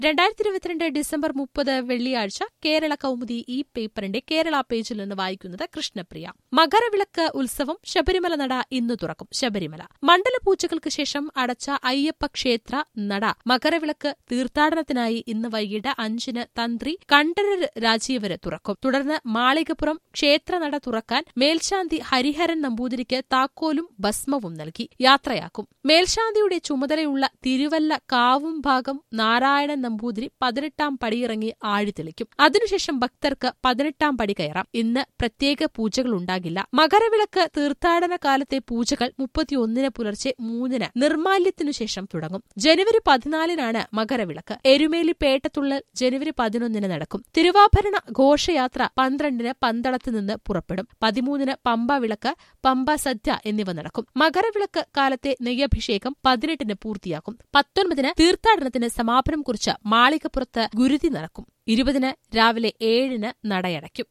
രണ്ടായിരത്തി ഇരുപത്തിരണ്ട് ഡിസംബർ മുപ്പത് വെള്ളിയാഴ്ച കേരള കൗമുദി ഈ പേപ്പറിന്റെ കേരള പേജിൽ നിന്ന് വായിക്കുന്നത് കൃഷ്ണപ്രിയ മകരവിളക്ക് ഉത്സവം ശബരിമല നട ഇന്ന് തുറക്കും ശബരിമല മണ്ഡലപൂജകൾക്ക് ശേഷം അടച്ച അയ്യപ്പ ക്ഷേത്ര നട മകരവിളക്ക് തീർത്ഥാടനത്തിനായി ഇന്ന് വൈകിട്ട് അഞ്ചിന് തന്ത്രി കണ്ഠരർ രാജീവര് തുറക്കും തുടർന്ന് മാളികപ്പുറം ക്ഷേത്രനട തുറക്കാൻ മേൽശാന്തി ഹരിഹരൻ നമ്പൂതിരിക്ക് താക്കോലും ഭസ്മവും നൽകി യാത്രയാക്കും മേൽശാന്തിയുടെ ചുമതലയുള്ള തിരുവല്ല കാവും ഭാഗം നാരായണൻ നമ്പൂതിരി പതിനെട്ടാം പടിയിറങ്ങി ആഴിതെളിക്കും അതിനുശേഷം ഭക്തർക്ക് പതിനെട്ടാം പടി കയറാം ഇന്ന് പ്രത്യേക പൂജകൾ ഉണ്ടാകില്ല മകരവിളക്ക് തീർത്ഥാടന കാലത്തെ പൂജകൾ മുപ്പത്തിയൊന്നിന് പുലർച്ചെ മൂന്നിന് നിർമാല്യത്തിനു ശേഷം തുടങ്ങും ജനുവരി പതിനാലിനാണ് മകരവിളക്ക് എരുമേലി പേട്ടത്തുള്ളൽ ജനുവരി പതിനൊന്നിന് നടക്കും തിരുവാഭരണ ഘോഷയാത്ര പന്ത്രണ്ടിന് പന്തളത്ത് നിന്ന് പുറപ്പെടും പതിമൂന്നിന് പമ്പ വിളക്ക് പമ്പ സദ്യ എന്നിവ നടക്കും മകരവിളക്ക് കാലത്തെ നെയ്യഭിഷേകം പതിനെട്ടിന് പൂർത്തിയാക്കും പത്തൊൻപതിന് തീർത്ഥാടനത്തിന് സമാപനം കുറിച്ച് മാളികപ്പുറത്ത് ഗുരുതി നടക്കും ഇരുപതിന് രാവിലെ ഏഴിന് നടയടയ്ക്കും